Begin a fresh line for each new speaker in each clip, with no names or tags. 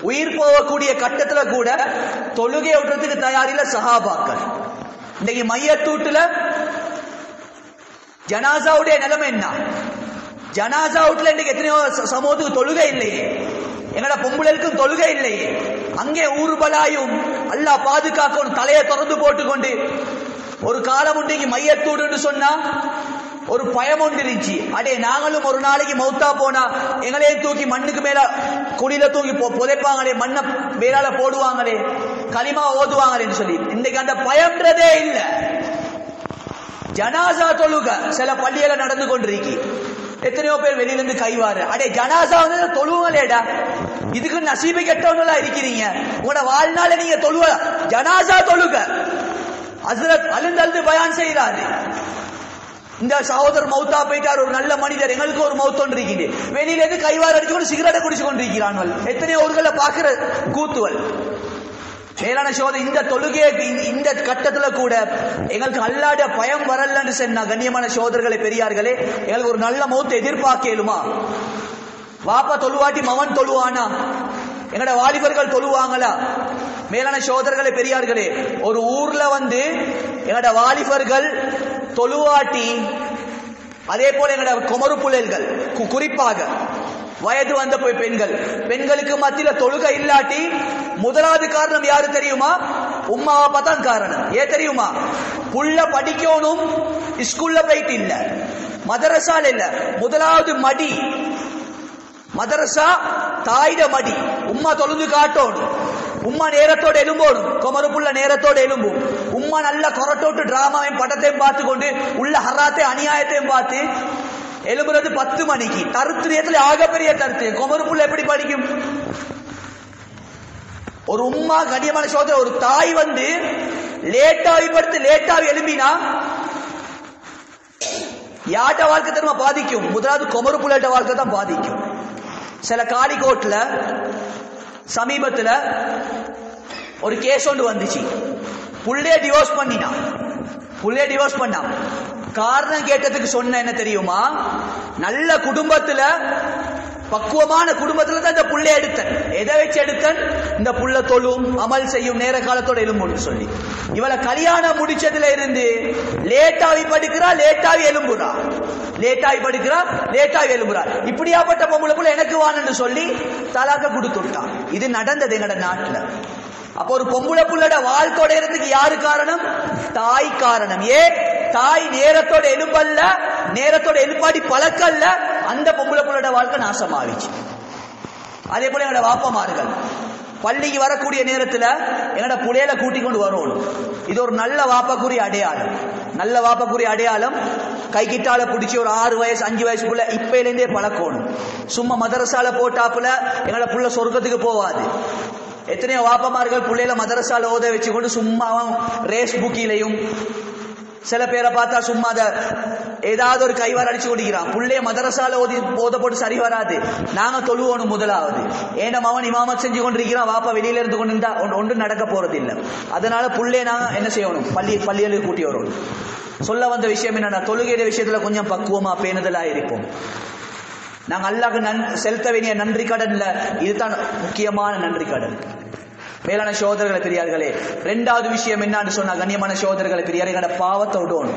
உயிர் போகக்கூடிய கட்டத்துல கூட தொழுகை விடுறதுக்கு தயாரில்ல சஹாபாக்கள் இன்னைக்கு மையத்தூட்டுல ஜனாசாவுடைய நிலைமை என்ன ஜனாசா வீட்டுல இன்னைக்கு எத்தனையோ ச- சமூகத்துக்கு தொழுகை இல்லையே எங்கட பொம்பளைக்கும் தொழுகை இல்லையே அங்கே ஊர்பலாயும் அல்லாஹ் பாதுகாக்கணும் தலையை திறந்து போட்டுக்கொண்டு ஒரு காலம் உண்டு மையத்தூடுன்னு சொன்னா ஒரு பயம் ஒன்று இருந்துச்சு அடே நாங்களும் ஒரு நாளைக்கு மௌத்தா போனா எங்களையும் தூக்கி மண்ணுக்கு மேல குடியில தூக்கி பொ- புதைப்பாங்களே மண்ணை மேலால போடுவாங்களே களிமா ஓதுவாங்களேன்னு சொல்லி இன்னைக்கு அந்த பயம்ன்றதே இல்லை ஜனாசா தொழுக சில பள்ளியில நடந்து கொண்டிருக்கு எத்தனையோ பேர் வெளியில இருந்து கைவாரு அடே ஜனாசா வந்து தொழுவங்களேடா இதுக்கு நசீபு கெட்டவங்களா இருக்கிறீங்க உங்களோட வாழ்நாள நீங்க தொழுவ ஜனாசா தொழுக ஹஸ்ரத் அழுந்தழுந்து பயான் செய்யறாரு இந்த சகோதரர் மௌத்தா போயிட்டார் ஒரு நல்ல மனிதர் எங்களுக்கு ஒரு மௌத்தொன்று இருக்குது வெளியில இருந்து கைவாறு அடிச்சு கொண்டு சிகரெட்டை குடிச்சு கொண்டிருக்கிறான்கள் எத்தனையோ ஊர்களை பார்க்கிற கூத்துவல் மேலான சோதனை இந்த தொழுகையை இந்த- இந்த கட்டத்துல கூட எங்களுக்கு அல்லாட பயம் வரலன்னு சொன்னா கண்ணியமான சோதர்களே பெரியார்களே எங்களுக்கு ஒரு நல்ல மௌத்தை எதிர்பார்க்கலுமா வாப்பா தொழுவாட்டி மவன் தொழுவானா எங்கட வாலிபர்கள் தொழுவாங்களா மேலான சோதர்களே பெரியார்களே ஒரு ஊர்ல வந்து எங்கட வாலிபர்கள் தொழுவாட்டி அதே போல எங்கட குமரு புழல்கள் கு- குறிப்பாக வயது வந்த போய் பெண்கள் பெண்களுக்கு மத்தியில தொழுகை இல்லாட்டி முதலாவது காரணம் யாரு தெரியுமா உம்மா அப்பா தான் காரணம் ஏன் தெரியுமா புள்ள படிக்கணும் ஸ்கூல்ல போயிட்டு இல்ல மதரசால இல்ல முதலாவது மடி மதரசா தாயிட மடி உம்மா தொழுந்து காட்டணும் உம்மா நேரத்தோட எலும்போடும் குமரு புள்ள நேரத்தோட எலும்பும் உம்மா நல்ல கொரட்டோட்டு டிராமாவையும் படத்தையும் பார்த்து கொண்டு உள்ள ஹராத்தையும் அநியாயத்தையும் பார்த்து எழுபுறது பத்து மணிக்கு தருத்திரியத்துல ஆகப்பெரிய தருத்து குமரு புள்ள எப்படி படிக்கும் ஒரு உம்மா கடியமான சோதனை ஒரு தாய் வந்து லேட்டாவி படுத்து லேட்டாவி எழும்பினா யாட்ட வாழ்க்கை தெரியுமா பாதிக்கும் முதலாவது குமரு புள்ளட்ட வாழ்க்கை தான் பாதிக்கும் சில காலிக்கோட்ல சமீபத்துல ஒரு கேஸ் ஒன்று வந்துச்சு புள்ளைய டிவோர்ஸ் பண்ணினான் புள்ளைய டிவோர்ஸ் பண்ணான் காரணம் கேட்டதுக்கு சொன்ன என்ன தெரியுமா நல்ல குடும்பத்துல பக்குவமான குடும்பத்துல தான் இந்த புள்ளை எடுத்தன் எதை வச்சு எடுத்தன் இந்த புள்ள தொழும் அமல் செய்யும் நேர காலத்தோட எலும்புன்னு சொல்லி இவளை கல்யாணம் முடிச்சதுல இருந்து லேட்டாவி படுக்கிறா லேட்டாவி எலும்புறா லேட்டாவி படுக்கிறா லேட்டாவி எலும்புறா இப்படியாப்பட்ட பொம்பளை புள்ள எனக்கு வான்னு சொல்லி தலாக்க கொடுத்துட்டான் இது நடந்தது எங்கட நாட்டுல அப்போ ஒரு பொம்பளை புள்ளோட வாழ் தொடர்றதுக்கு யாரு காரணம் தாய் காரணம் ஏ தாய் நேரத்தோட எலும்பல்ல நேரத்தோட எலுப்பாடி பழக்கல்ல அந்த பொம்பளை புள்ளோட வாழ்க்கை நாசமாவிச்சு அதே போல எங்களோட வாப்பமார்கள் பள்ளிக்கு வரக்கூடிய நேரத்துல எங்களோட புலையில கூட்டிக் கொண்டு வரணும் இது ஒரு நல்ல வாப்பக்குரிய அடையாளம் நல்ல வாப்பக்குரிய அடையாளம் கை கிட்டால பிடிச்சி ஒரு ஆறு வயசு அஞ்சு வயசுக்குள்ள இப்பையிலேருந்தே பழக்கணும் சும்மா மதரசால போட்டாப்புல எங்களோட புள்ள சொர்க்கத்துக்கு போவாது எத்தனையோ வாப்பமார்கள் புள்ளையில மதரசால ஓத வச்சு கொண்டு சும்மா அவன் ரேஸ் புக்கிலையும் சில பேரை பார்த்தா சும்மா அத ஏதாவது ஒரு கைவார் அடிச்சு கொண்டிருக்கிறான் புள்ளைய மதரசால ஓதி போத போட்டு சரி வராது நாங்க தொழுவோணும் முதலாவது ஏன்னா அவன் இமாமத் செஞ்சு கொண்டிருக்கிறான் வாப்பா வெளியில இருந்து கொண்டு இருந்தா ஒன்று- ஒன்றும் நடக்க போறது இல்ல அதனால புள்ளைய நாங்க என்ன செய்யணும் பள்ளி பள்ளிகளுக்கு கூட்டி வரணும் சொல்ல வந்த விஷயம் என்னன்னா தொழுகையுடைய விஷயத்துல கொஞ்சம் பக்குவமா பேணுதலா இருப்போம் நாங்க அல்லாஹ்க்கு நன் செலுத்த வேண்டிய நன்றி கடன்ல இதுதான் முக்கியமான நன்றி கடன் மேலான சோதரர்களை பெரியார்களே ரெண்டாவது விஷயம் என்னன்னு சொன்னா கண்ணியமான சோதரர்களை பெரியார்களோட பாவத்தை விடணும்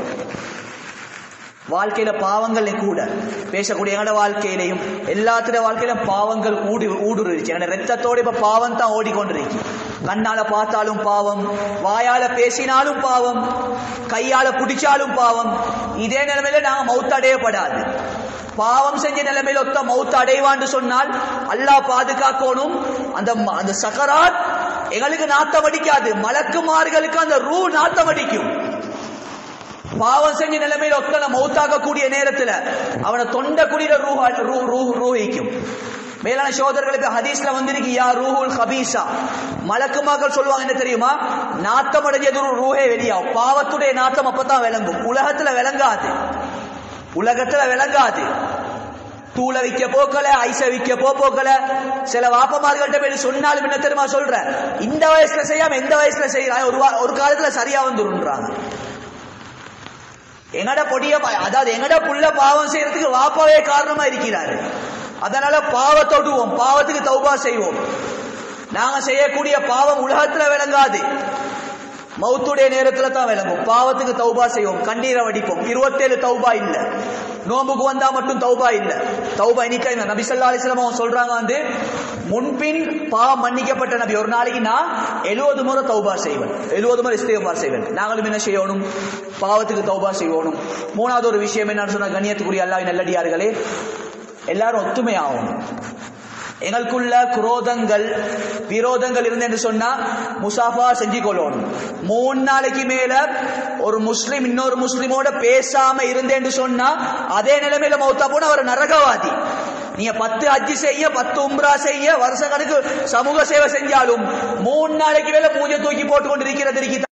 வாழ்க்கையில பாவங்கள் கூட பேசக்கூடிய எங்களோட வாழ்க்கையிலையும் எல்லாத்துடைய வாழ்க்கையிலும் பாவங்கள் ஊடி ஊடுருச்சு எங்களோட ரத்தத்தோட இப்ப பாவம் தான் ஓடிக்கொண்டிருக்கு கண்ணால பார்த்தாலும் பாவம் வாயால பேசினாலும் பாவம் கையால பிடிச்சாலும் பாவம் இதே நிலைமையில நாங்க மௌத்தடையப்படாது பாவம் செஞ்ச நிலைமையில ஒத்த மௌத்த அடைவான்னு சொன்னால் அல்லாஹ் பாதுகாக்கணும் அந்த ம- அந்த சகராத் எங்களுக்கு நாத்தம் அடிக்காது மலக்குமார்களுக்கு அந்த ரூ நாத்தம் அடிக்கும் பாவம் செஞ்ச நிலைமையில ஒத்தனை மௌத்தாக கூடிய நேரத்துல அவனை தொண்ட குடியில ரூ ரூ ரூ ரூஹிக்கும் மேலான சோதர்களுக்கு ஹதீஸ்ல வந்திருக்கு யா ரூஹுல் ஹபீசா மலக்குமாக்கள் சொல்லுவாங்க என்ன தெரியுமா நாத்தம் அடைஞ்சது ஒரு ரூஹே வெளியாகும் பாவத்துடைய நாத்தம் அப்பதான் விளங்கும் உலகத்துல விளங்காது உலகத்துல விளங்காது தூளை விற்க போக்கல ஐச விற்க போ போக்கல சில வாப்பமார்கள்ட்ட போய் சொன்னாலும் என்ன தெரியுமா சொல்ற இந்த வயசுல செய்யாம எந்த வயசுல செய்யறாங்க ஒரு வா- ஒரு காலத்துல சரியா வந்துருன்றாங்க எங்கட பொடிய ப- அதாவது எங்கட புள்ள பாவம் செய்யறதுக்கு வாப்பாவே காரணமா இருக்கிறாரு அதனால பாவத்தொடுவோம் பாவத்துக்கு தௌபா செய்வோம் நாங்க செய்யக்கூடிய பாவம் உலகத்துல விளங்காது மௌத்துடைய நேரத்துல தான் விளங்கும் பாவத்துக்கு தௌபா செய்வோம் கண்ணீரை வடிப்போம் இருபத்தேழு தௌபா இல்ல நோம்புக்கு வந்தா மட்டும் தௌபா இல்ல தௌபா இன்னைக்கு இந்த நபி ஸல்லல்லாஹு அலைஹி வஸல்லம் அவங்க சொல்றாங்க வந்து முன்பின் பாவம் மன்னிக்கப்பட்ட நபி ஒரு நாளைக்கு நான் எழுபது முறை தௌபா செய்வேன் எழுபது முறை இஸ்திகபார் செய்வேன் நாங்களும் என்ன செய்யணும் பாவத்துக்கு தௌபா செய்யணும் மூணாவது ஒரு விஷயம் என்னன்னு சொன்னா கண்ணியத்துக்குரிய அல்லாஹ்வின் நல்லடியார்களே எல்லாரும் ஒத்துமையாகணும் எங்களுக்குள்ள குரோதங்கள் விரோதங்கள் இருந்து என்று சொன்னா முசாஃபா செஞ்சு கொள்ளணும் மூணு நாளைக்கு மேல ஒரு முஸ்லிம் இன்னொரு முஸ்லிமோட பேசாம இருந்தேன்னு சொன்னா அதே நிலைமையில மௌத்தா போன அவர் நரகவாதி நீங்க பத்து அஜி செய்ய பத்து உம்ரா செய்ய வருஷ கணக்கு சமூக சேவை செஞ்சாலும் மூணு நாளைக்கு மேல பூஜை தூக்கி போட்டு கொண்டு இருக்கிறது